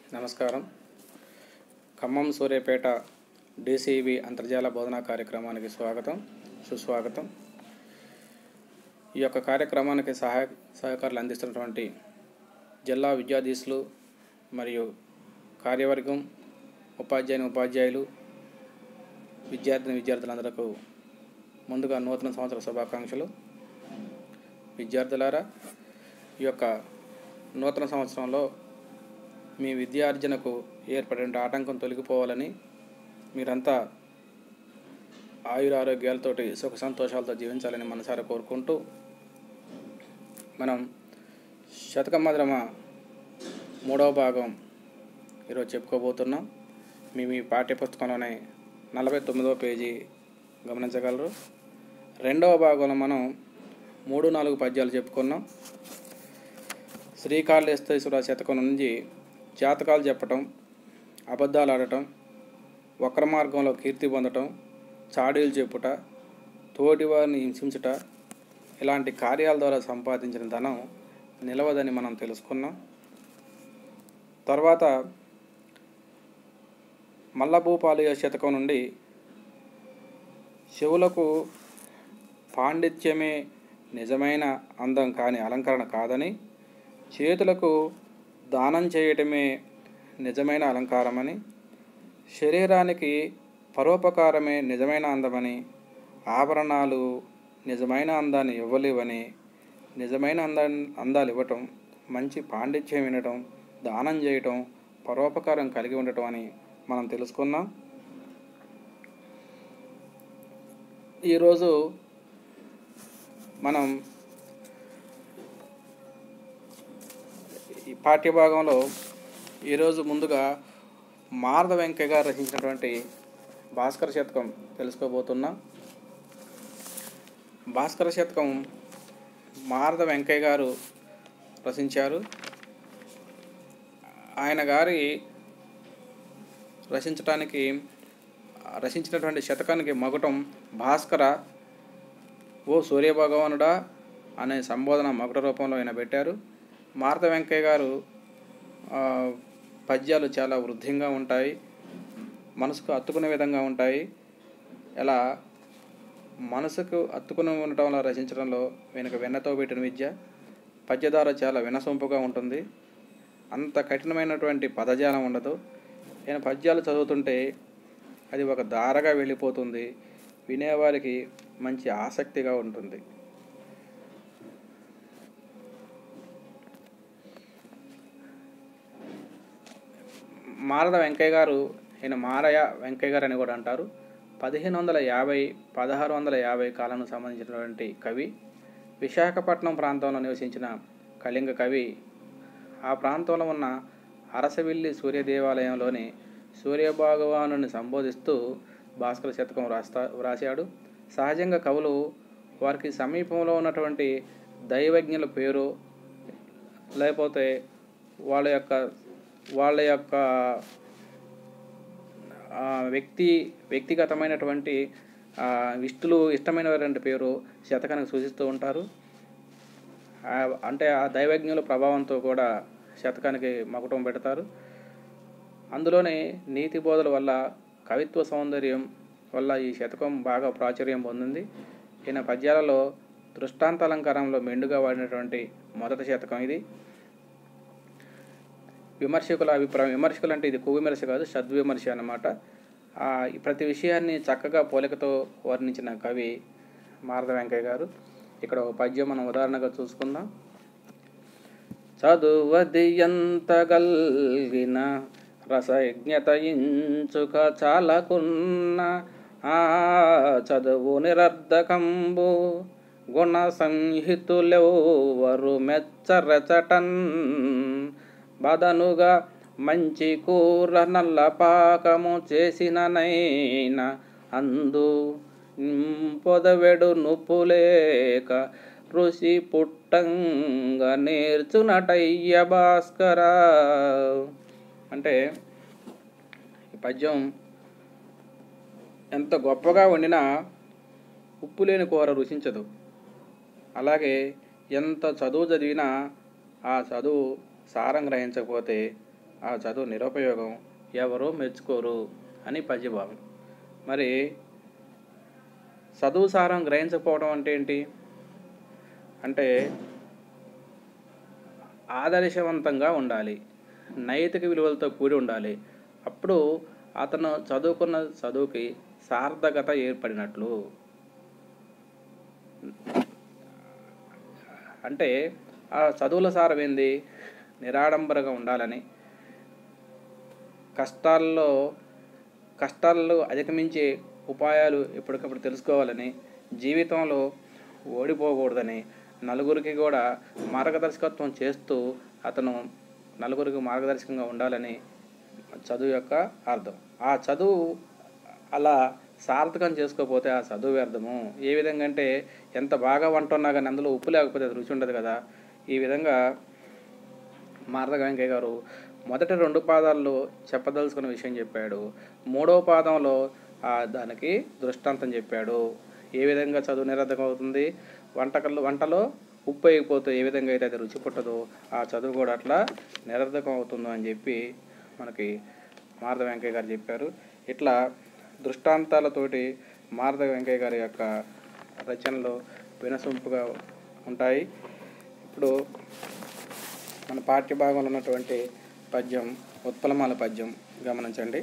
నమస్కారం ఖమ్మం సూర్యాపేట డిసిబి అంతర్జాల బోధనా కార్యక్రమానికి స్వాగతం సుస్వాగతం ఈ యొక్క కార్యక్రమానికి సహాయ సహకారాలు అందిస్తున్నటువంటి జిల్లా విద్యాధీశులు మరియు కార్యవర్గం ఉపాధ్యాయుని ఉపాధ్యాయులు విద్యార్థిని విద్యార్థులందరకు ముందుగా నూతన సంవత్సర శుభాకాంక్షలు విద్యార్థులారా ఈ యొక్క నూతన సంవత్సరంలో మీ విద్యార్జనకు ఏర్పడిన ఆటంకం తొలగిపోవాలని మీరంతా ఆయుర ఆరోగ్యాలతోటి సుఖ సంతోషాలతో జీవించాలని మనసారా కోరుకుంటూ మనం శతకమద్రమ మూడవ భాగం ఈరోజు చెప్పుకోబోతున్నాం మీ మీ పాఠ్యపుస్తకంలోనే నలభై తొమ్మిదవ పేజీ గమనించగలరు రెండవ భాగంలో మనం మూడు నాలుగు పద్యాలు చెప్పుకున్నాం శ్రీకాళేశ్వర శతకం నుంచి జాతకాలు చెప్పటం అబద్ధాలు ఆడటం వక్ర మార్గంలో కీర్తి పొందటం చాడీలు చెప్పుట తోటివారిని హింసించుట ఇలాంటి కార్యాల ద్వారా సంపాదించిన ధనం నిలవదని మనం తెలుసుకున్నాం తర్వాత మల్లభూపాలయ శతకం నుండి శివులకు పాండిత్యమే నిజమైన అందం కాని అలంకరణ కాదని చేతులకు దానం చేయటమే నిజమైన అలంకారమని శరీరానికి పరోపకారమే నిజమైన అందమని ఆభరణాలు నిజమైన అందాన్ని ఇవ్వలేవని నిజమైన అందా అందాలు ఇవ్వటం మంచి పాండిత్యం వినటం దానం చేయటం పరోపకారం కలిగి ఉండటం అని మనం తెలుసుకున్నాం ఈరోజు మనం ఈ పాఠ్యభాగంలో ఈరోజు ముందుగా మారద వెంకయ్య గారు రచించినటువంటి భాస్కర శతకం తెలుసుకోబోతున్నాం భాస్కర శతకం మారద వెంకయ్య గారు రచించారు ఆయన గారి రచించడానికి రచించినటువంటి శతకానికి మగుటం భాస్కర ఓ సూర్యభగవానుడా అనే సంబోధన మకుట రూపంలో ఆయన పెట్టారు మారత వెంకయ్య గారు ఆ, పద్యాలు చాలా వృద్ధింగా ఉంటాయి మనసుకు అత్తుకునే విధంగా ఉంటాయి ఇలా మనసుకు అత్తుకుని ఉండటంలో రచించడంలో వెనుక వెన్నతో పెట్టిన విద్య పద్యధార చాలా వినసొంపుగా ఉంటుంది అంత కఠినమైనటువంటి పదజాలం ఉండదు నేను పద్యాలు చదువుతుంటే అది ఒక దారగా వెళ్ళిపోతుంది వినేవారికి మంచి ఆసక్తిగా ఉంటుంది మారద వెంకయ్య గారు ఈయన మారయ్య వెంకయ్య గారు అని కూడా అంటారు పదిహేను వందల యాభై పదహారు వందల యాభై కాలానికి సంబంధించినటువంటి కవి విశాఖపట్నం ప్రాంతంలో నివసించిన కళింగ కవి ఆ ప్రాంతంలో ఉన్న అరసవిల్లి సూర్య దేవాలయంలోని సూర్యభగవాను సంబోధిస్తూ భాస్కర శతకం రాస్తా వ్రాశాడు సహజంగా కవులు వారికి సమీపంలో ఉన్నటువంటి దైవజ్ఞుల పేరు లేకపోతే వాళ్ళ యొక్క వాళ్ళ యొక్క ఆ, వ్యక్తి వ్యక్తిగతమైనటువంటి ఆ, ఇష్టలు ఇష్టమైనటువంటి పేరు శతకానికి సూచిస్తూ ఉంటారు ఆ, అంటే ఆ దైవజ్ఞుల ప్రభావంతో కూడా శతకానికి మకుటం పెడతారు అందులోనే నీతి బోధల వల్ల కవిత్వ సౌందర్యం వల్ల ఈ శతకం బాగా ప్రాచుర్యం పొందింది ఈయన పద్యాలలో దృష్టాంతాలంకారంలో మెండుగా వాడినటువంటి మొదటి శతకం ఇది విమర్శకుల అభిప్రాయం విమర్శకులు అంటే ఇది కువిమర్శ కాదు సద్విమర్శ అన్నమాట ఆ, ఈ ప్రతి విషయాన్ని చక్కగా పోలికతో వర్ణించిన కవి మారద వెంకయ్య గారు ఇక్కడ ఒక పద్యం మనం ఉదాహరణగా చూసుకుందాం చదువది ఎంత గల్గిన రసజ్ఞత ఇంచుక చాలకున్న ఆ చదువు నిరర్ధకంబు గుణ సంహితులెవరు మెచ్చరచటన్ బదనుగా మంచి కూర నల్ల పాకము చేసిననైనా అందు పొదవెడు నుప్పులేక ఋషి పుట్టంగా నేర్చునటయ్య భాస్కర అంటే ఈ పద్యం ఎంత గొప్పగా వండినా ఉప్పు లేని కూర రుచించదు అలాగే ఎంత చదువు చదివినా ఆ చదువు సారం గ్రహించకపోతే ఆ చదువు నిరుపయోగం ఎవరూ మెచ్చుకోరు అని పద్యభావం మరి చదువు సారం గ్రహించకపోవడం అంటే ఏంటి అంటే ఆదర్శవంతంగా ఉండాలి నైతిక విలువలతో కూడి ఉండాలి అప్పుడు అతను చదువుకున్న చదువుకి సార్థకత ఏర్పడినట్లు అంటే ఆ చదువుల సారం ఏంది నిరాడంబరగా ఉండాలని కష్టాల్లో కష్టాల్లో అధిగమించే ఉపాయాలు ఎప్పటికప్పుడు తెలుసుకోవాలని జీవితంలో ఓడిపోకూడదని నలుగురికి కూడా మార్గదర్శకత్వం చేస్తూ అతను నలుగురికి మార్గదర్శకంగా ఉండాలని చదువు యొక్క అర్థం ఆ చదువు అలా సార్థకం చేసుకోకపోతే ఆ చదువు వ్యర్థము ఏ విధంగా అంటే ఎంత బాగా వంట ఉన్నా కానీ అందులో ఉప్పు లేకపోతే అది రుచి ఉండదు కదా ఈ విధంగా మారద వెంకయ్య గారు మొదటి రెండు పాదాల్లో చెప్పదలుచుకున్న విషయం చెప్పాడు మూడవ పాదంలో ఆ దానికి దృష్టాంతం చెప్పాడు ఏ విధంగా చదువు నిరర్ధకం అవుతుంది వంటకల్లో వంటలో ఉప్పు వేయకపోతే ఏ విధంగా అయితే అది రుచి పుట్టదో ఆ చదువు కూడా అట్లా నిరర్ధకం అవుతుందో అని చెప్పి మనకి మారద వెంకయ్య గారు చెప్పారు ఇట్లా దృష్టాంతాలతోటి మారద వెంకయ్య గారి యొక్క రచనలు వినసొంపుగా ఉంటాయి ఇప్పుడు మన పాఠ్య భాగంలో ఉన్నటువంటి పద్యం ఉత్పలమాల పద్యం గమనించండి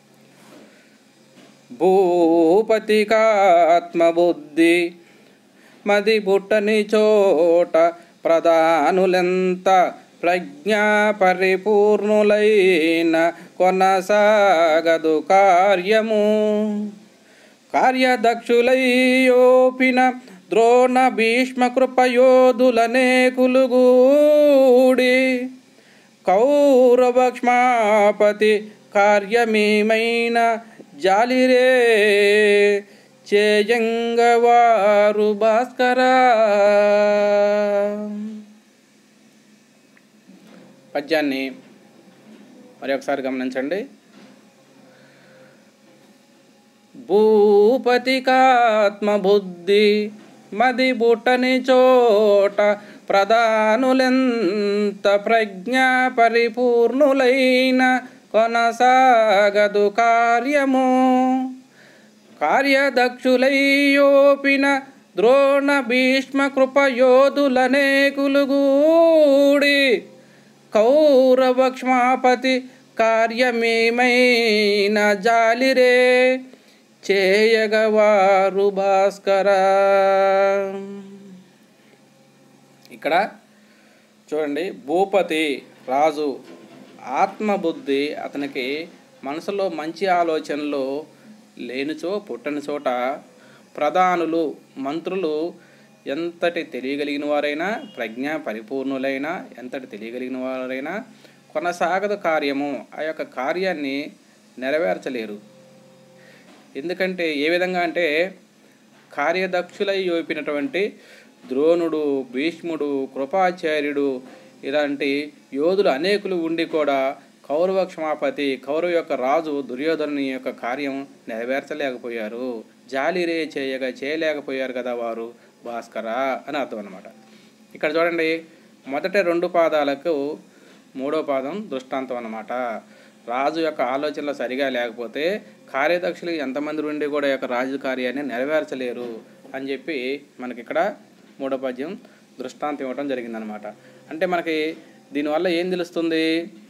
భూపతికాత్మబుద్ధి మది పుట్టని చోట ప్రధానులెంత ప్రజ్ఞా పరిపూర్ణులైన కొనసాగదు కార్యము కార్యదక్షులయ్యోపిన ద్రోణ భీష్మ కృపయోధులనే కులుగూడి కౌరవక్ష్మాపతి కార్యమేమైన జాలిరే చేయంగవారు భాస్కరా పద్యాన్ని మరి ఒకసారి గమనించండి భూపతికాత్మబుద్ధి మది బుట్టని చోట ప్రధానులెంత ప్రజ్ఞా పరిపూర్ణులైన కొనసాగదు కార్యము కార్యదక్షులయ్యోపిన ద్రోణ భీష్మ కృపయోధులనే కులుగూడి కౌరవక్ష్మాపతి కార్యమేమైన జాలిరే చేయగవారు భాస్కర ఇక్కడ చూడండి భూపతి రాజు ఆత్మబుద్ధి అతనికి మనసులో మంచి ఆలోచనలు లేనిచో పుట్టని చోట ప్రధానులు మంత్రులు ఎంతటి తెలియగలిగిన వారైనా ప్రజ్ఞ పరిపూర్ణులైనా ఎంతటి తెలియగలిగిన వారైనా కొనసాగదు కార్యము ఆ యొక్క కార్యాన్ని నెరవేర్చలేరు ఎందుకంటే ఏ విధంగా అంటే కార్యదక్షులై యోపినటువంటి ద్రోణుడు భీష్ముడు కృపాచార్యుడు ఇలాంటి యోధులు అనేకులు ఉండి కూడా కౌరవ క్షమాపతి కౌరవ యొక్క రాజు దుర్యోధనుని యొక్క కార్యం నెరవేర్చలేకపోయారు జాలిరే చేయగా చేయలేకపోయారు కదా వారు భాస్కర అని అర్థం అనమాట ఇక్కడ చూడండి మొదటి రెండు పాదాలకు మూడో పాదం దృష్టాంతం అన్నమాట రాజు యొక్క ఆలోచనలు సరిగా లేకపోతే కార్యదక్షులు ఎంతమంది ఉండి కూడా ఈ యొక్క రాజు కార్యాన్ని నెరవేర్చలేరు అని చెప్పి మనకి ఇక్కడ మూడో పద్యం దృష్టాంతం ఇవ్వడం జరిగిందనమాట అంటే మనకి దీనివల్ల ఏం తెలుస్తుంది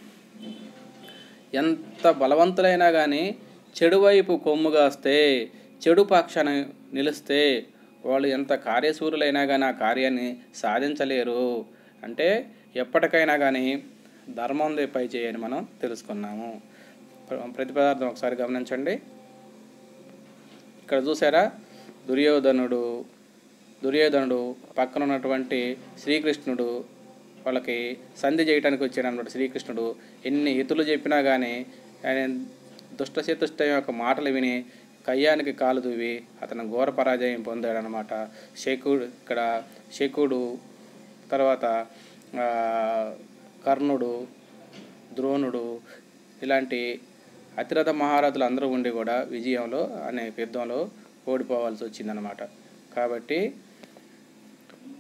ఎంత బలవంతులైనా కానీ చెడు వైపు కొమ్ము కాస్తే చెడు పక్షాన నిలిస్తే వాళ్ళు ఎంత కార్యశూరులైనా కానీ ఆ కార్యాన్ని సాధించలేరు అంటే ఎప్పటికైనా కానీ ధర్మం పై చేయని మనం తెలుసుకున్నాము ప్ర- ప్రతి పదార్థం ఒకసారి గమనించండి ఇక్కడ చూసారా దుర్యోధనుడు దుర్యోధనుడు పక్కన ఉన్నటువంటి శ్రీకృష్ణుడు వాళ్ళకి సంధి చేయడానికి వచ్చాడు అనమాట శ్రీకృష్ణుడు ఎన్ని హితులు చెప్పినా కానీ ఆయన దుష్టశతుష్ట యొక్క మాటలు విని కయ్యానికి కాలు దువ్వి అతను ఘోర పరాజయం పొందాడనమాట శకుడు ఇక్కడ శకుడు తర్వాత ఆ, కర్ణుడు ద్రోణుడు ఇలాంటి అతిరథ మహారథులు అందరూ ఉండి కూడా విజయంలో అనేక యుద్ధంలో ఓడిపోవాల్సి వచ్చిందనమాట కాబట్టి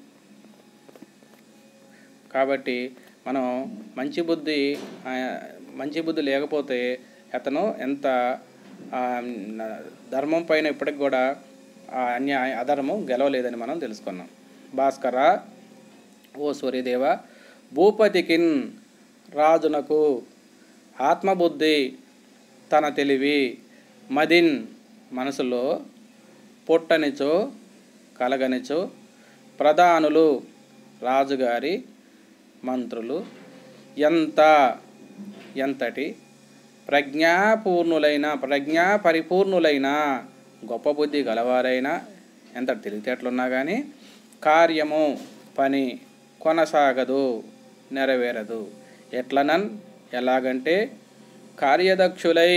కాబట్టి మనం మంచి బుద్ధి ఆ, మంచి బుద్ధి లేకపోతే అతను ఎంత ఆ, ధర్మం పైన ఇప్పటికి కూడా ఆ అన్యాయ అధర్మం గెలవలేదని మనం తెలుసుకున్నాం భాస్కర ఓ సూర్యదేవ భూపతికిన్ రాజునకు ఆత్మబుద్ధి తన తెలివి మదిన్ మనసులో పుట్టనిచో కలగనిచో ప్రధానులు రాజుగారి మంత్రులు ఎంత ఎంతటి ప్రజ్ఞాపూర్ణులైన ప్రజ్ఞా పరిపూర్ణులైన గొప్ప బుద్ధి గలవారైన ఎంత తెలివితేటలున్నా కానీ కార్యము పని కొనసాగదు నెరవేరదు ఎట్లనన్ ఎలాగంటే కార్యదక్షులై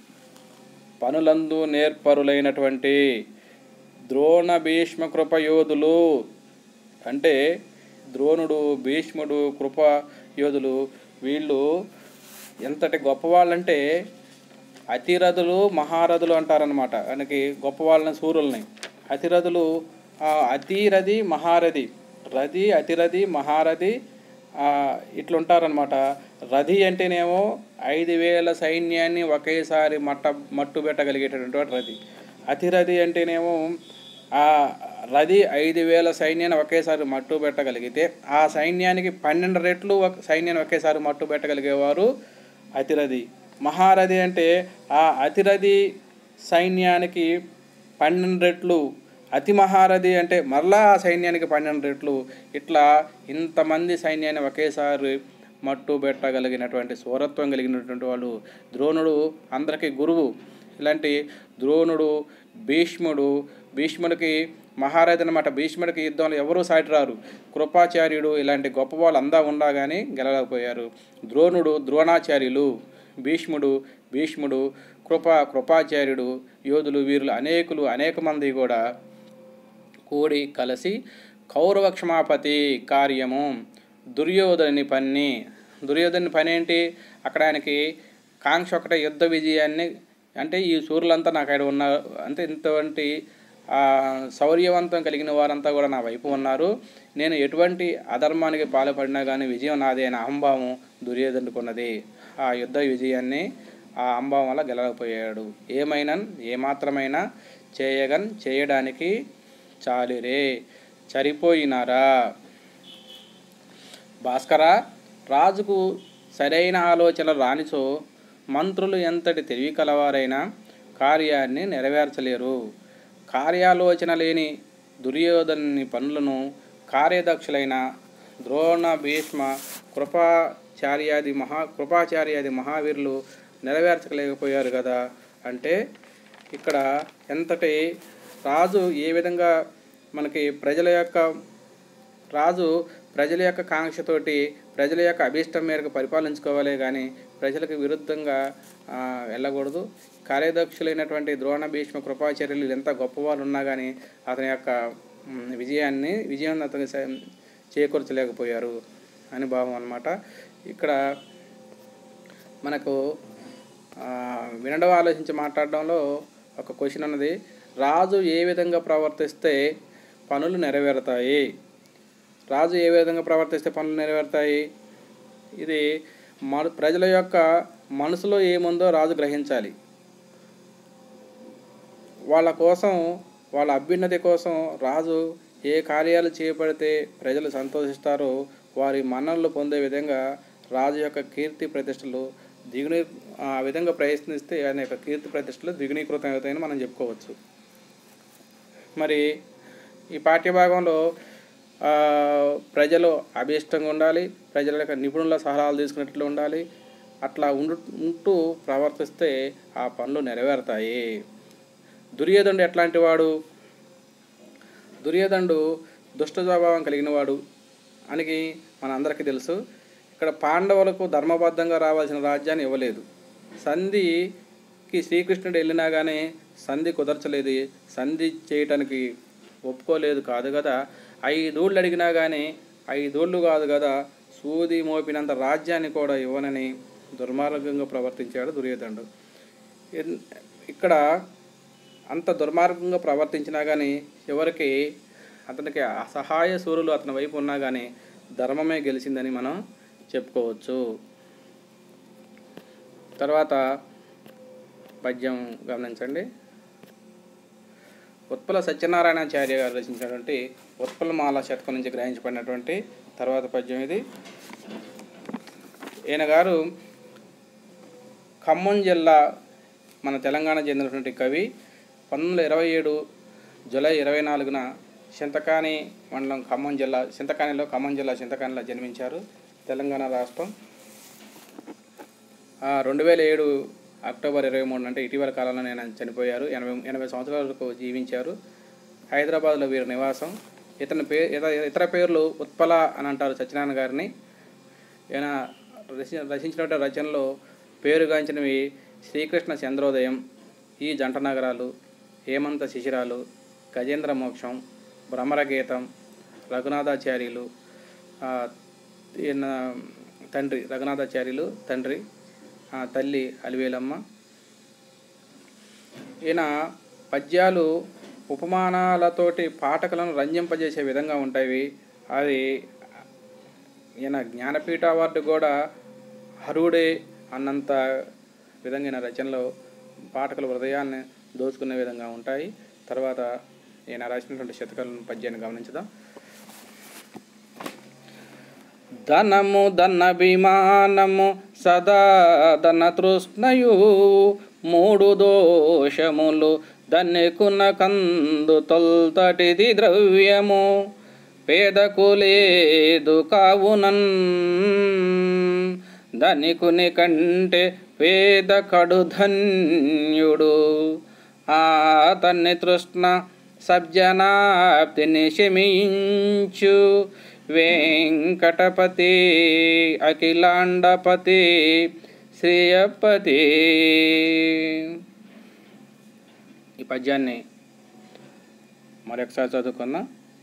పనులందు నేర్పరులైనటువంటి ద్రోణ భీష్మ కృపయోధులు అంటే ద్రోణుడు భీష్ముడు కృప యోధులు వీళ్ళు ఎంతటి గొప్పవాళ్ళంటే అతిరథులు మహారథులు అంటారనమాట ఆయనకి గొప్పవాళ్ళని సూర్యుల్ని అతిరథులు ఆ, అతిరథి మహారథి రథి అతిరథి మహారథి ఆ, ఇట్లుంటారనమాట రథి అంటేనేమో ఐదు వేల సైన్యాన్ని ఒకేసారి మట్ట మట్టు పెట్టగలిగేటటువంటి రథి అతిరథి అంటేనేమో ఆ రథి ఐదు వేల సైన్యాన్ని ఒకేసారి మట్టు పెట్టగలిగితే ఆ సైన్యానికి పన్నెండు రెట్లు ఒక సైన్యాన్ని ఒకేసారి మట్టు పెట్టగలిగేవారు అతిరథి మహారథి అంటే ఆ అతిరథి సైన్యానికి పన్నెండు రెట్లు అతి మహారథి అంటే మరలా ఆ సైన్యానికి పన్నెండు రెట్లు ఇట్లా ఇంతమంది సైన్యాన్ని ఒకేసారి మట్టు పెట్టగలిగినటువంటి సూరత్వం కలిగినటువంటి వాళ్ళు ద్రోణుడు అందరికీ గురువు ఇలాంటి ద్రోణుడు భీష్ముడు భీష్ముడికి మహారాజు అనమాట భీష్ముడికి యుద్ధంలో ఎవరూ సాటి రారు కృపాచార్యుడు ఇలాంటి గొప్ప వాళ్ళు అందా ఉండా కానీ గెలవలేకపోయారు ద్రోణుడు ద్రోణాచార్యులు భీష్ముడు భీష్ముడు కృపా కృపాచార్యుడు యోధులు వీరులు అనేకులు అనేక మంది కూడా కూడి కలిసి కౌరవ క్షమాపతి కార్యము దుర్యోధని పని దుర్యోధని పని ఏంటి అక్కడ ఆయనకి కాంక్ష ఒకటే యుద్ధ విజయాన్ని అంటే ఈ సూర్యులంతా నాకు ఆయన ఉన్నారు అంటే ఇంతవంటి ఆ, శౌర్యవంతం కలిగిన వారంతా కూడా నా వైపు ఉన్నారు నేను ఎటువంటి అధర్మానికి పాల్పడినా కానీ విజయం నాదే అనే అహంభావం దుర్యోధనుకున్నది ఆ యుద్ధ విజయాన్ని ఆ అంభావం వల్ల గెలవకపోయాడు ఏమైనా ఏమాత్రమైనా చేయగన్ చేయడానికి చాలిరే చరిపోయినారా భాస్కర రాజుకు సరైన ఆలోచన రానిచో మంత్రులు ఎంతటి తెలివి కలవారైనా కార్యాన్ని నెరవేర్చలేరు కార్యాలోచన లేని దుర్యోధని పనులను కార్యదక్షులైన ద్రోణ భీష్మ కృపాచార్యాది మహా కృపాచార్యాది మహావీరులు నెరవేర్చలేకపోయారు కదా అంటే ఇక్కడ ఎంతటి రాజు ఏ విధంగా మనకి ప్రజల యొక్క రాజు ప్రజల యొక్క కాంక్షతోటి ప్రజల యొక్క అభీష్టం మేరకు పరిపాలించుకోవాలి కానీ ప్రజలకు విరుద్ధంగా ఆ, వెళ్ళకూడదు కార్యదక్షులైనటువంటి ద్రోణ భీష్మ కృపాచార్యులు ఎంత గొప్పవాళ్ళు ఉన్నా కానీ అతని యొక్క మ్, విజయాన్ని విజయం అతని స- చేకూర్చలేకపోయారు అని భావం అన్నమాట ఇక్కడ మనకు ఆ, వినడం ఆలోచించి మాట్లాడడంలో ఒక క్వశ్చన్ ఉన్నది రాజు ఏ విధంగా ప్రవర్తిస్తే పనులు నెరవేరుతాయి రాజు ఏ విధంగా ప్రవర్తిస్తే పనులు నెరవేరుతాయి ఇది మన ప్రజల యొక్క మనసులో ఏముందో రాజు గ్రహించాలి వాళ్ళ కోసం వాళ్ళ అభ్యున్నతి కోసం రాజు ఏ కార్యాలు చేపడితే ప్రజలు సంతోషిస్తారో వారి మన్ననలు పొందే విధంగా రాజు యొక్క కీర్తి ప్రతిష్టలు దిగుని ఆ విధంగా ప్రయత్నిస్తే ఆయన యొక్క కీర్తి ప్రతిష్టలు ద్విగుణీకృతం అవుతాయని మనం చెప్పుకోవచ్చు మరి ఈ పాఠ్యభాగంలో ఆ, ప్రజలు అభీష్టంగా ఉండాలి ప్రజల యొక్క నిపుణుల సలహాలు తీసుకున్నట్లు ఉండాలి అట్లా ఉండు ఉంటూ ప్రవర్తిస్తే ఆ పనులు నెరవేరుతాయి దుర్యోధనుడు ఎట్లాంటి వాడు దుర్యోధనుడు దుష్ట స్వభావం కలిగిన వాడు అని మనందరికీ తెలుసు ఇక్కడ పాండవులకు ధర్మబద్ధంగా రావాల్సిన రాజ్యాన్ని ఇవ్వలేదు సంధికి శ్రీకృష్ణుడు వెళ్ళినా కానీ సంధి కుదర్చలేదు సంధి చేయటానికి ఒప్పుకోలేదు కాదు కదా ఐదోళ్ళు అడిగినా కానీ ఐదోళ్ళు కాదు కదా సూది మోపినంత రాజ్యాన్ని కూడా ఇవ్వనని దుర్మార్గంగా ప్రవర్తించాడు దుర్యోధనుడు ఎన్- ఇక్కడ అంత దుర్మార్గంగా ప్రవర్తించినా కానీ చివరికి అతనికి అసహాయ సూర్యులు అతని వైపు ఉన్నా కానీ ధర్మమే గెలిచిందని మనం చెప్పుకోవచ్చు తర్వాత పద్యం గమనించండి ఉత్పల సత్యనారాయణాచార్య గారు రచించినటువంటి ఉత్పలమాల శతకం నుంచి గ్రహించబడినటువంటి తర్వాత పద్యం ఇది ఈయన గారు ఖమ్మం జిల్లా మన తెలంగాణ చెందినటువంటి కవి పంతొమ్మిది వందల ఇరవై ఏడు జూలై ఇరవై నాలుగున చింతకాని మండలం ఖమ్మం జిల్లా చింతకానిలో ఖమ్మం జిల్లా చింతకానిలో జన్మించారు తెలంగాణ రాష్ట్రం రెండు వేల ఏడు అక్టోబర్ ఇరవై మూడు అంటే ఇటీవల కాలంలో ఆయన చనిపోయారు ఎనభై ఎనభై సంవత్సరాల వరకు జీవించారు హైదరాబాద్లో వీరి నివాసం ఇతని పే ఇతర ఇతర పేర్లు ఉత్పల అని అంటారు సత్యనారాయణ గారిని ఈయన రచి రచించినటువంటి రచనలో పేరుగాంచినవి శ్రీకృష్ణ చంద్రోదయం ఈ జంట నగరాలు హేమంత శిశిరాలు గజేంద్ర మోక్షం భ్రమరగీతం రఘునాథాచార్యులు ఆ, ఈయన తండ్రి రఘునాథాచార్యులు తండ్రి ఆ, తల్లి అలివేలమ్మ ఈయన పద్యాలు ఉపమానాలతోటి పాఠకులను రంజింపజేసే విధంగా ఉంటాయి అది ఈయన జ్ఞానపీఠ అవార్డు కూడా హరుడే అన్నంత విధంగా ఈయన రచనలో పాఠకుల హృదయాన్ని దోచుకునే విధంగా ఉంటాయి తర్వాత ఈయన రాసినటువంటి శతకాలను పద్యాన్ని గమనించుదాం ధనము ధనభిమానము సదా ధన తృష్ణయు మూడు దోషములు ధనికున కందు తొల్తటిది ద్రవ్యము పేదకు లేదు కావునన్ ధనికుని కంటే పేద కడు ధన్యుడు ఆ తన్ని తృష్ణ సబ్జనాప్తిని శమించు వెంకటపతి అఖిలాండపతి శ్రీయపతి ఈ పద్యాన్ని మరొకసారి చదువుకుందాం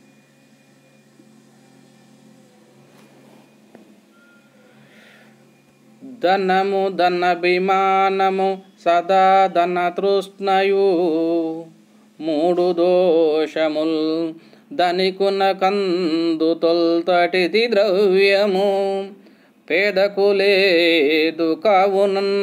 ధనము ధనభిమానము సదా ధన తృష్ణయు మూడు దోషముల్ ధనికున కందు తొల్తటిది ద్రవ్యము పేదకు లేదు కావునన్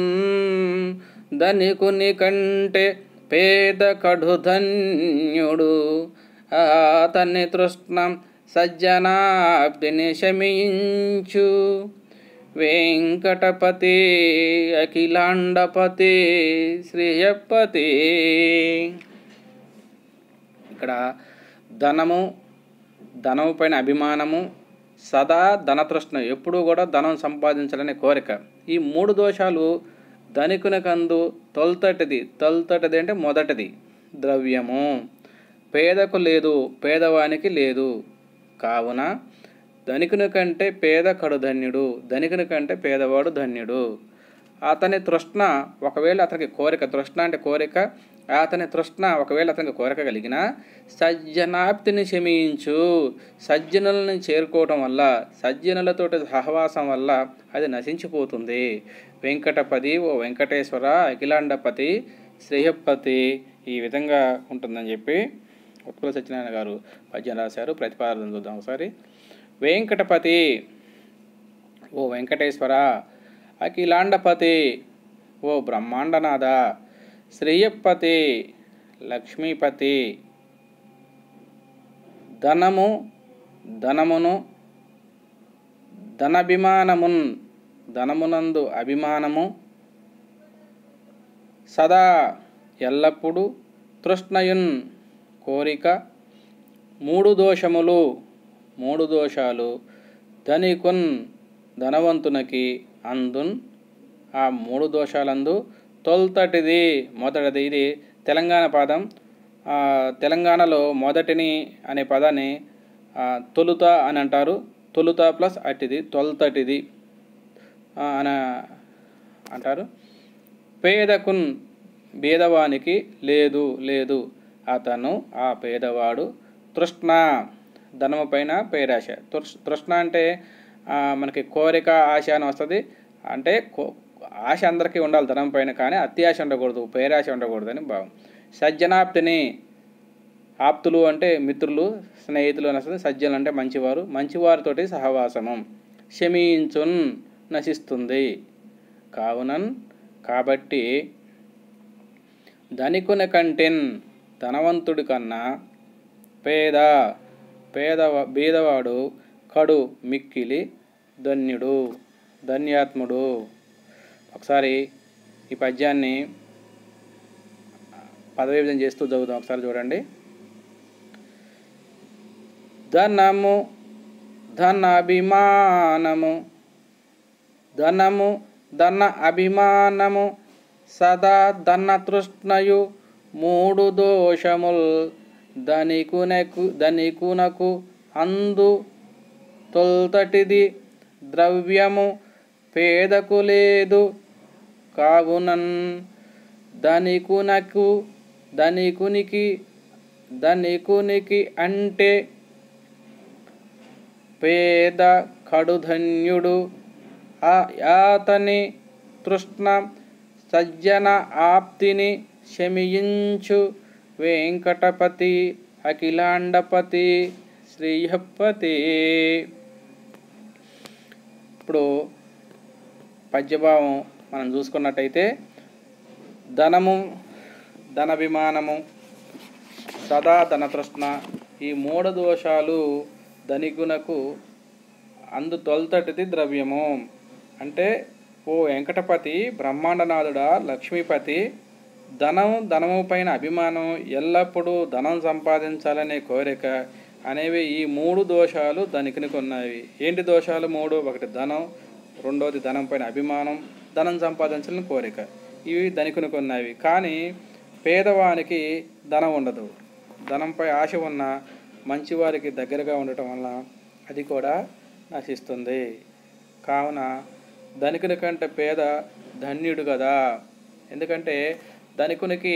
ధనికుని కంటే పేద కడు ధన్యుడు అతని తృష్ణ సజ్జనాబ్దిని శమించు వెంకటపతి అఖిలాండపతి శ్రీయపతి ఇక్కడ ధనము ధనము పైన అభిమానము సదా ధనతృష్ణ ఎప్పుడూ కూడా ధనం సంపాదించాలనే కోరిక ఈ మూడు దోషాలు ధనికునకందు తొలతటిది తొలతటిది అంటే మొదటిది ద్రవ్యము పేదకు లేదు పేదవానికి లేదు కావున ధనికుని కంటే పేద కడు ధన్యుడు ధనికుని కంటే పేదవాడు ధన్యుడు అతని తృష్ణ ఒకవేళ అతనికి కోరిక తృష్ణ అంటే కోరిక అతని తృష్ణ ఒకవేళ అతనికి కోరిక కలిగిన సజ్జనాప్తిని శమించు సజ్జనులను చేరుకోవటం వల్ల సజ్జనులతోటి సహవాసం వల్ల అది నశించిపోతుంది వెంకటపతి ఓ వెంకటేశ్వర అఖిలాండపతి శ్రేయపతి ఈ విధంగా ఉంటుందని చెప్పి ఉత్పల సత్యనారాయణ గారు పద్యం రాశారు ప్రతిపాదన చూద్దాం ఒకసారి వెంకటపతి ఓ వెంకటేశ్వర అఖిలాండపతి ఓ బ్రహ్మాండనాథ శ్రేయపతి లక్ష్మీపతి ధనము ధనమును ధనభిమానమున్ ధనమునందు అభిమానము సదా ఎల్లప్పుడూ తృష్ణయున్ కోరిక మూడు దోషములు మూడు దోషాలు ధనికున్ ధనవంతునికి అందున్ ఆ మూడు దోషాలందు తొల్తటిది మొదటిది ఇది తెలంగాణ పదం ఆ, తెలంగాణలో మొదటిని అనే పదాన్ని ఆ, తొలుత అని అంటారు తొలుత ప్లస్ అటిది తొల్తటిది ఆ, అని అంటారు పేదకున్ భేదవానికి లేదు లేదు అతను ఆ పేదవాడు తృష్ణ ధనము పైన పేరాశ తృష్ తృష్ణ అంటే ఆ, మనకి కోరిక ఆశ అని వస్తుంది అంటే కో- ఆశ అందరికీ ఉండాలి ధనం పైన కానీ అత్యాశ ఉండకూడదు పేరాశ ఉండకూడదు అని భావం సజ్జనాప్తిని ఆప్తులు అంటే మిత్రులు స్నేహితులు అని వస్తుంది సజ్జనులు అంటే మంచివారు మంచివారితోటి సహవాసము శమించున్ నశిస్తుంది కావునన్ కాబట్టి ధనికుని కంటెన్ ధనవంతుడి కన్నా పేద పేదవ బీదవాడు కడు మిక్కిలి ధన్యుడు ధన్యాత్ముడు ఒకసారి ఈ పద్యాన్ని పదవిభజన చేస్తూ చదువుదాం ఒకసారి చూడండి ధనము ధన అభిమానము ధనము ధన అభిమానము సదా ధన తృష్ణయు మూడు దోషముల్ ధనికునకు ధనికునకు అందు తొల్తటిది ద్రవ్యము పేదకు లేదు కావునన్ ధనికునకు ధనికునికి ధనికునికి అంటే పేద కడుధన్యుడు ఆ యాతని తృష్ణ సజ్జన ఆప్తిని శమించు వెంకటపతి అఖిలాండపతి శ్రీయపతి ఇప్పుడు పద్యభావం మనం చూసుకున్నట్టయితే ధనము ధనభిమానము సదా ధనతృష్ణ ఈ మూడు దోషాలు ధనికునకు అందు తొలతటిది ద్రవ్యము అంటే ఓ వెంకటపతి బ్రహ్మాండనాథుడా లక్ష్మీపతి ధనం ధనము పైన అభిమానం ఎల్లప్పుడూ ధనం సంపాదించాలనే కోరిక అనేవి ఈ మూడు దోషాలు ధనికునికి ఉన్నాయి ఏంటి దోషాలు మూడు ఒకటి ధనం రెండోది ధనం పైన అభిమానం ధనం సంపాదించాలని కోరిక ఇవి ధనికునికి ఉన్నవి కానీ పేదవానికి ధనం ఉండదు ధనంపై ఆశ ఉన్న మంచివారికి దగ్గరగా ఉండటం వల్ల అది కూడా నశిస్తుంది కావున ధనికుని కంటే పేద ధన్యుడు కదా ఎందుకంటే ధనికునికి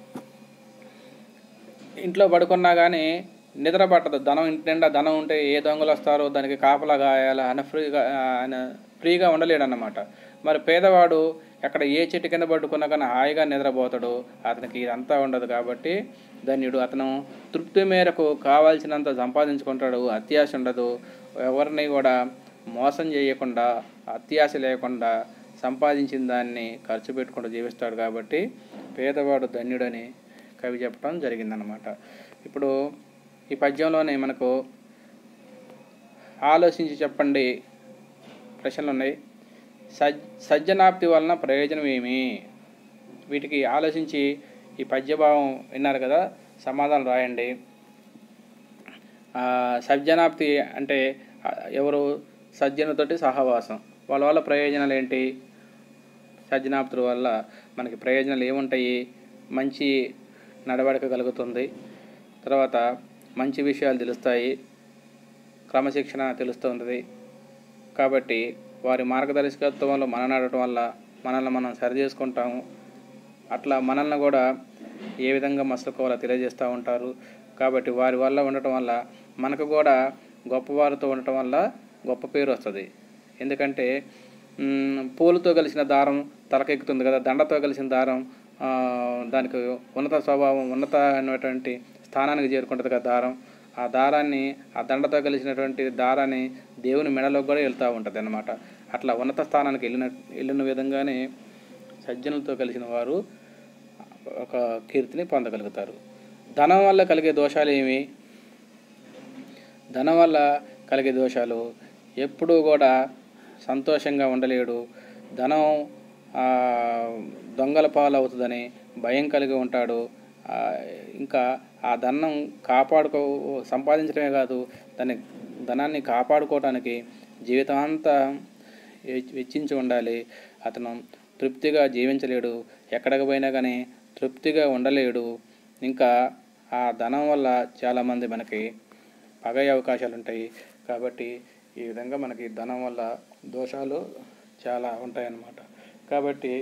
ఇంట్లో పడుకున్నా కానీ నిద్ర పట్టదు ధనం ఇంటి నిండా ధనం ఉంటే ఏ దొంగలు వస్తారో దానికి కాపలా గాయాలి ఆయన ఫ్రీగా ఆయన ఫ్రీగా ఉండలేడు అన్నమాట మరి పేదవాడు ఎక్కడ ఏ చెట్టు కింద పడుకున్నా కానీ హాయిగా నిద్రపోతాడు అతనికి ఇదంతా ఉండదు కాబట్టి ధన్యుడు అతను తృప్తి మేరకు కావాల్సినంత సంపాదించుకుంటాడు అత్యాశ ఉండదు ఎవరిని కూడా మోసం చేయకుండా అత్యాశ లేకుండా సంపాదించిన దాన్ని ఖర్చు పెట్టుకుంటూ జీవిస్తాడు కాబట్టి పేదవాడు ధన్యుడని కవి చెప్పడం జరిగిందనమాట ఇప్పుడు ఈ పద్యంలోనే మనకు ఆలోచించి చెప్పండి ప్రశ్నలు ఉన్నాయి సజ్ సజ్జనాప్తి వలన ప్రయోజనం ఏమి వీటికి ఆలోచించి ఈ పద్యభావం విన్నారు కదా సమాధానం రాయండి ఆ, సజ్జనాప్తి అంటే ఆ, ఎవరు సజ్జనుతోటి సహవాసం వాళ్ళ వల్ల ప్రయోజనాలు ఏంటి సజ్జనాప్తుల వల్ల మనకి ప్రయోజనాలు ఏముంటాయి మంచి నడవడిక కలుగుతుంది తర్వాత మంచి విషయాలు తెలుస్తాయి క్రమశిక్షణ తెలుస్తుంది కాబట్టి వారి మార్గదర్శకత్వంలో మనం నడవటం వల్ల మనల్ని మనం సరి చేసుకుంటాము అట్లా మనల్ని కూడా ఏ విధంగా మసులుకోవాలో తెలియజేస్తూ ఉంటారు కాబట్టి వారి వల్ల ఉండటం వల్ల మనకు కూడా గొప్పవారితో ఉండటం వల్ల గొప్ప పేరు వస్తుంది ఎందుకంటే మ్, పూలతో కలిసిన దారం తలకెక్కుతుంది కదా దండతో కలిసిన దారం ఆ, దానికి ఉన్నత స్వభావం ఉన్నత అనేటువంటి స్థానానికి చేరుకుంటుంది కదా దారం ఆ దారాన్ని ఆ దండతో కలిసినటువంటి దారాన్ని దేవుని మెడలోకి కూడా వెళ్తూ ఉంటుంది అన్నమాట అట్లా ఉన్నత స్థానానికి వెళ్ళిన వెళ్ళిన విధంగానే సజ్జనులతో కలిసిన వారు ఒక కీర్తిని పొందగలుగుతారు ధనం వల్ల కలిగే దోషాలు ఏమి ధనం వల్ల కలిగే దోషాలు ఎప్పుడూ కూడా సంతోషంగా ఉండలేడు ధనం ఆ, దొంగల పాలు అవుతుందని భయం కలిగి ఉంటాడు ఆ, ఇంకా ఆ ధనం కాపాడుకో సంపాదించడమే కాదు దాన్ని ధనాన్ని కాపాడుకోవడానికి జీవితం అంతా వెచ్- వెచ్చించి ఉండాలి అతను తృప్తిగా జీవించలేడు ఎక్కడికి పోయినా కానీ తృప్తిగా ఉండలేడు ఇంకా ఆ ధనం వల్ల చాలామంది మనకి పగయ్యే అవకాశాలు ఉంటాయి కాబట్టి ఈ విధంగా మనకి ధనం వల్ల దోషాలు చాలా ఉంటాయన్నమాట కాబట్టి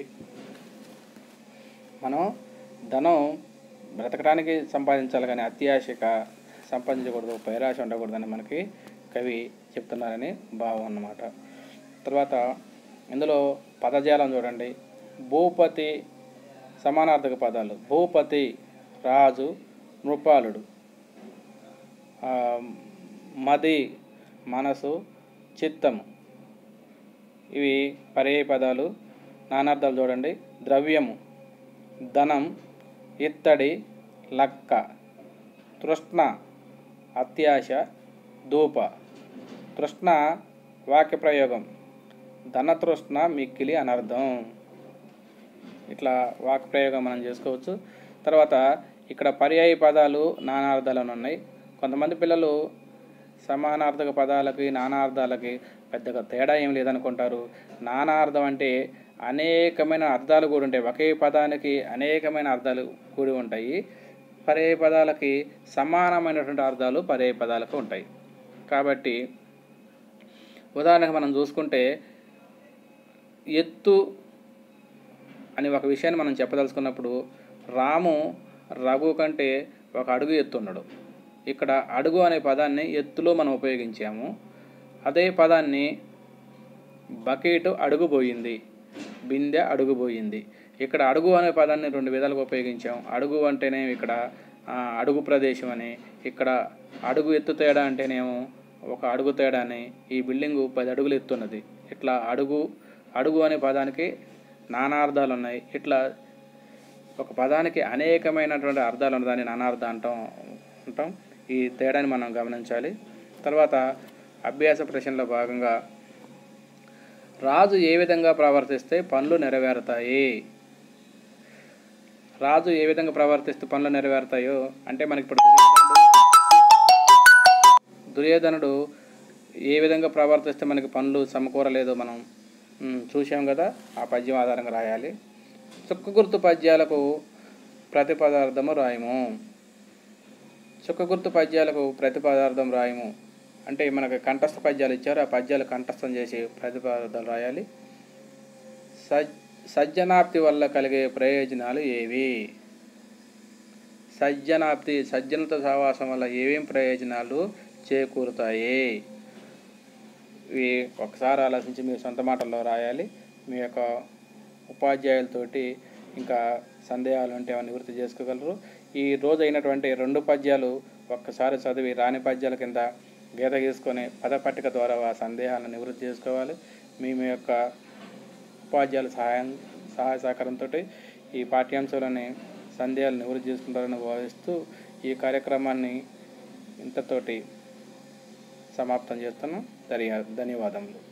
మనం ధనం బ్రతకడానికి సంపాదించాలి కానీ అత్యాశగా సంపాదించకూడదు పైరాశ ఉండకూడదని మనకి కవి చెప్తున్నారని భావం అన్నమాట తర్వాత ఇందులో పదజాలం చూడండి భూపతి సమానార్థక పదాలు భూపతి రాజు నృపాలుడు ఆ, మది మనసు చిత్తము ఇవి పర్యాయ పదాలు నానార్థాలు చూడండి ద్రవ్యము ధనం ఇత్తడి లక్క తృష్ణ అత్యాశ ధూప తృష్ణ వాక్య ప్రయోగం ధనతృష్ణ మిక్కిలి అనర్థం ఇట్లా వాక్ ప్రయోగం మనం చేసుకోవచ్చు తర్వాత ఇక్కడ పర్యాయ పదాలు నానార్థాలు అని ఉన్నాయి కొంతమంది పిల్లలు సమానార్థక పదాలకి నానార్థాలకి పెద్దగా తేడా ఏం లేదనుకుంటారు నానార్థం అంటే అనేకమైన అర్థాలు కూడా ఉంటాయి ఒకే పదానికి అనేకమైన అర్థాలు కూడి ఉంటాయి పర్యాయ పదాలకి సమానమైనటువంటి అర్థాలు పర్యాయ పదాలకు ఉంటాయి కాబట్టి ఉదాహరణకు మనం చూసుకుంటే ఎత్తు అని ఒక విషయాన్ని మనం చెప్పదలుచుకున్నప్పుడు రాము రఘు కంటే ఒక అడుగు ఎత్తున్నాడు ఇక్కడ అడుగు అనే పదాన్ని ఎత్తులో మనం ఉపయోగించాము అదే పదాన్ని బకెట్ అడుగు పోయింది బిందె అడుగు పోయింది ఇక్కడ అడుగు అనే పదాన్ని రెండు విధాలుగా ఉపయోగించాం అడుగు అంటేనే ఇక్కడ ఆ, అడుగు ప్రదేశం అని ఇక్కడ అడుగు ఎత్తు తేడా అంటేనేమో ఒక అడుగు తేడా అని ఈ బిల్డింగు పది అడుగులు ఎత్తున్నది ఇట్లా అడుగు అడుగు అనే పదానికి నానా అర్థాలు ఉన్నాయి ఇట్లా ఒక పదానికి అనేకమైనటువంటి అర్థాలు ఉన్నదాన్ని నానార్థం అంటాం అంటాం ఈ తేడాని మనం గమనించాలి తర్వాత అభ్యాస ప్రశ్నలో భాగంగా రాజు ఏ విధంగా ప్రవర్తిస్తే పనులు నెరవేరుతాయి రాజు ఏ విధంగా ప్రవర్తిస్తే పనులు నెరవేరుతాయో అంటే మనకి ఇప్పుడు దుర్యోధనుడు దుర్యోధనుడు ఏ విధంగా ప్రవర్తిస్తే మనకి పనులు సమకూరలేదో మనం మ్, చూసాం కదా ఆ పద్యం ఆధారంగా రాయాలి చుక్క గుర్తు పద్యాలకు ప్రతిపదార్థము రాయము చుక్క గుర్తు పద్యాలకు ప్రతిపదార్థం రాయము అంటే మనకు కంఠస్థ పద్యాలు ఇచ్చారు ఆ పద్యాలు కంఠస్థం చేసి ప్రతిపదార్థాలు రాయాలి సజ్ సజ్జనాప్తి వల్ల కలిగే ప్రయోజనాలు ఏవి సజ్జనాప్తి సజ్జనత సహవాసం వల్ల ఏమేం ప్రయోజనాలు చేకూరుతాయి ఇవి ఒకసారి ఆలోచించి మీ సొంత మాటల్లో రాయాలి మీ యొక్క ఉపాధ్యాయులతోటి ఇంకా సందేహాలు ఉంటే అవన్నీ నివృత్తి చేసుకోగలరు ఈ రోజు అయినటువంటి రెండు పద్యాలు ఒక్కసారి చదివి రాని పద్యాల కింద గీత గీసుకొని పదపట్టిక ద్వారా ఆ సందేహాలను నివృత్తి చేసుకోవాలి మీ మీ యొక్క ఉపాధ్యాయుల సహాయం సహాయ సహకారంతో ఈ పాఠ్యాంశాలని సందేహాలు నివృత్తి చేసుకుంటారని భావిస్తూ ఈ కార్యక్రమాన్ని ఇంతతోటి సమాప్తం చేస్తున్నాం ధన్య ధన్యవాదములు